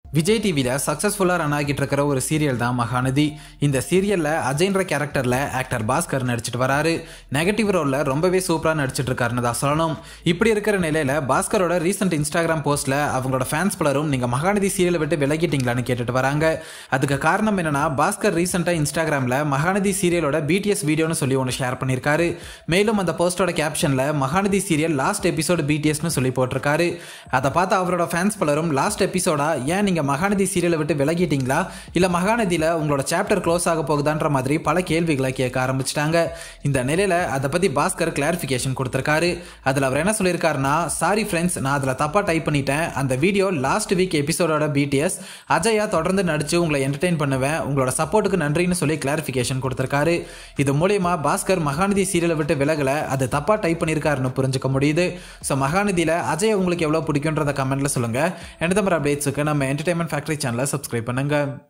விஜய் டிவியில் சக்ஸஸ்ஃபுல்லாக ரன் ஆகிட்டு இருக்கிற ஒரு சீரியல் தான் மகாநதி இந்த சீரியலில் அஜய்ன்ற கேரக்டரில் ஆக்டர் பாஸ்கர் நடிச்சிட்டு வராரு நெகட்டிவ் ரோலில் ரொம்பவே சூப்பராக நடிச்சிட்டு இருக்காருன்னு தான் சொல்லணும் இப்படி இருக்கிற நிலையில் பாஸ்கரோட ரீசெண்ட் இன்ஸ்டாகிராம் போஸ்ட்டில் அவங்களோட ஃபேன்ஸ் பலரும் நீங்கள் மகாநதி சீரியலை விட்டு விலகிட்டீங்களான்னு கேட்டுட்டு வராங்க அதுக்கு காரணம் என்னன்னா பாஸ்கர் ரீசெண்டாக இன்ஸ்டாகிராமில் மகாநதி சீரியலோட பிடிஎஸ் வீடியோன்னு சொல்லி ஒன்று ஷேர் பண்ணியிருக்காரு மேலும் அந்த போஸ்டோட கேப்ஷனில் மகாநதி சீரியல் லாஸ்ட் எபிசோடு பிடிஎஸ்னு சொல்லி போட்டிருக்காரு அதை பார்த்து அவரோட ஃபேன்ஸ் பலரும் லாஸ்ட் எபிசோடா ஏன் நீங்கள் மகாநதி சீரியலை விட்டு விலகிட்டீங்களா இல்லை மகாநதியில் உங்களோட சாப்டர் க்ளோஸ் ஆக போகுதான்ற மாதிரி பல கேள்விகளை கேட்க ஆரம்பிச்சிட்டாங்க இந்த நிலையில் அதை பற்றி பாஸ்கர் கிளாரிஃபிகேஷன் கொடுத்துருக்காரு அதில் அவர் என்ன சொல்லியிருக்காருன்னா சாரி ஃப்ரெண்ட்ஸ் நான் அதில் தப்பாக டைப் பண்ணிட்டேன் அந்த வீடியோ லாஸ்ட் வீக் எபிசோடோட பிடிஎஸ் அஜயா தொடர்ந்து நடிச்சு உங்களை என்டர்டெயின் பண்ணுவேன் உங்களோட சப்போர்ட்டுக்கு நன்றின்னு சொல்லி கிளாரிஃபிகேஷன் கொடுத்துருக்காரு இது மூலயமா பாஸ்கர் மகாநதி சீரியலை விட்டு விலகலை அது தப்பாக டைப் பண்ணியிருக்காருன்னு புரிஞ்சுக்க முடியுது ஸோ மகாநதியில் அஜய் உங்களுக்கு எவ்வளோ பிடிக்குன்றத கமெண்ட்டில் சொல்லுங்கள் எனது மாதிரி அப்டேட்ஸுக்கு நம்ம என்டர்டைன்மெண்ட் ஃபேக்டரி சேனலை சப்ஸ்கிரைப் பண்ணுங்கள்